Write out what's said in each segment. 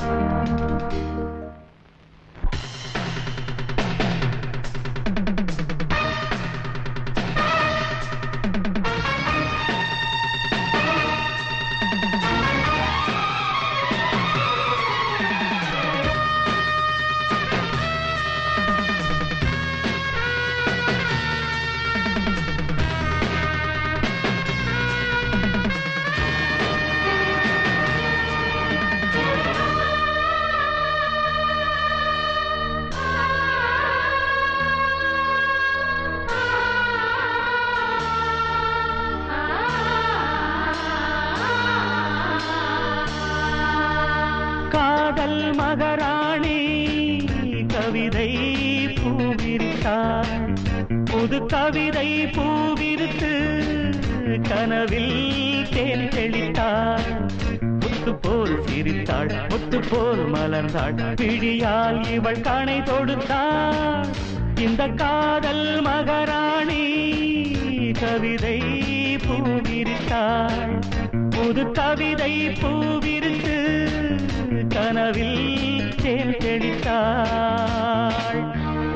காதல் மகராணி கவிதை பூவிரித்தாள் புது கவிதை பூவிருத்து கனவில் தேன் தெளித்தாள் முத்து போல் சிரித்தாள் முத்து போல் மலர்ந்தாள் பிடியால் இவள் கணை தொடுத்தாள் இந்த காதல் மகராணி கவிதை பூவிரித்தாள் புது கவிதை பூவிருந்து கனவில் தேன் தெளித்தாள்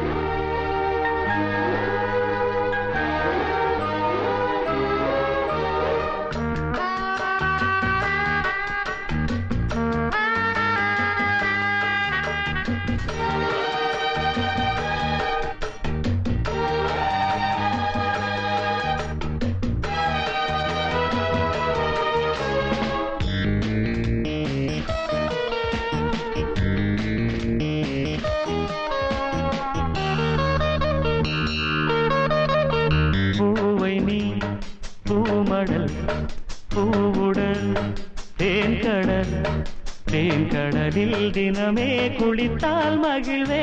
பூவை நீ பூமடல் பூவுடல் தேன்கடல் தேன்கடலில் தினமே குளித்தால் மகிழ்வே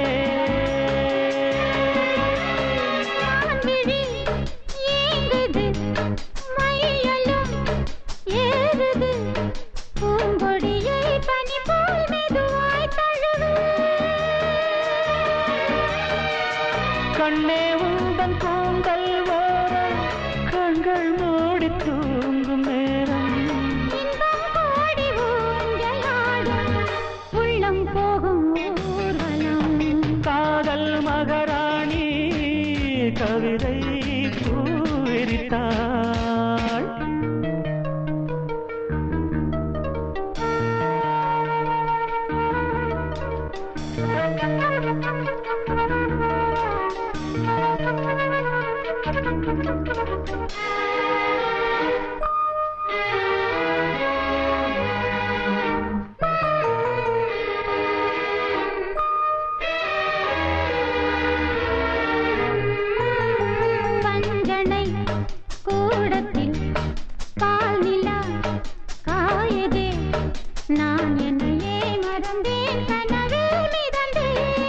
மான்விழி ஏங்குது, மையலும் ஏறுது, பூங்கொடியை பனி போல் மெதுவாய் தழுவு. கண்ணே உந்தன் கூந்தல் ஓரம் கண்கள் மூடி தூங்கும் நேரம் இன்பம் கோடி ஊஞ்சலாடும், உள்ளம் போகும் ஊர்வலம் காதல் மகராணி கவிதை பூவிரித்தாள் பஞ்சனை கூடத்தில் பால் நிலா காயதே நான் என்னையே மறந்தேன் கனவில் மிதந்தேன்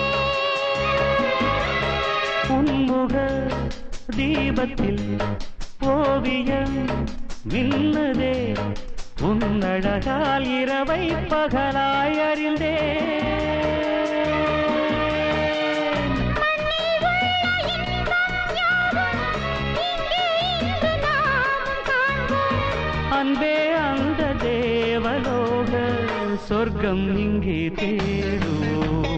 உன்முக தீபத்தில் ஓவியம் மின்னதே உன்னழகால் இரவை பகலாய் அறிந்தேன் அன்பே அந்த தேவலோக சொர்க்கம் இங்கே தேடுவோம்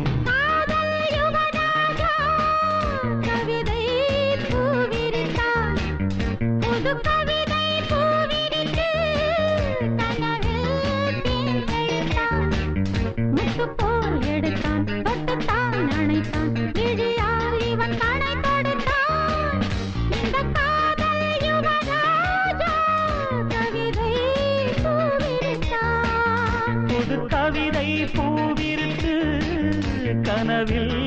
புது கவிதை பூவிருக்கு கனவில்